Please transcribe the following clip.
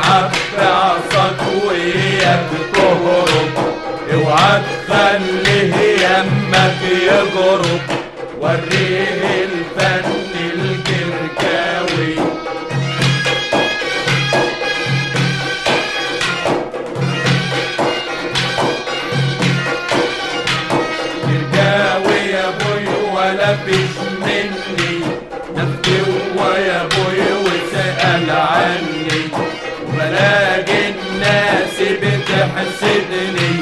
العب بعصاك وياك تهرب اوعى تخليه يمك يجرب وريه الفن الكركاوي كركاوي يا ابوي ولا فيش مني نفسي هو يا ابوي وسأل عني وبلاقي الناس بتحسدني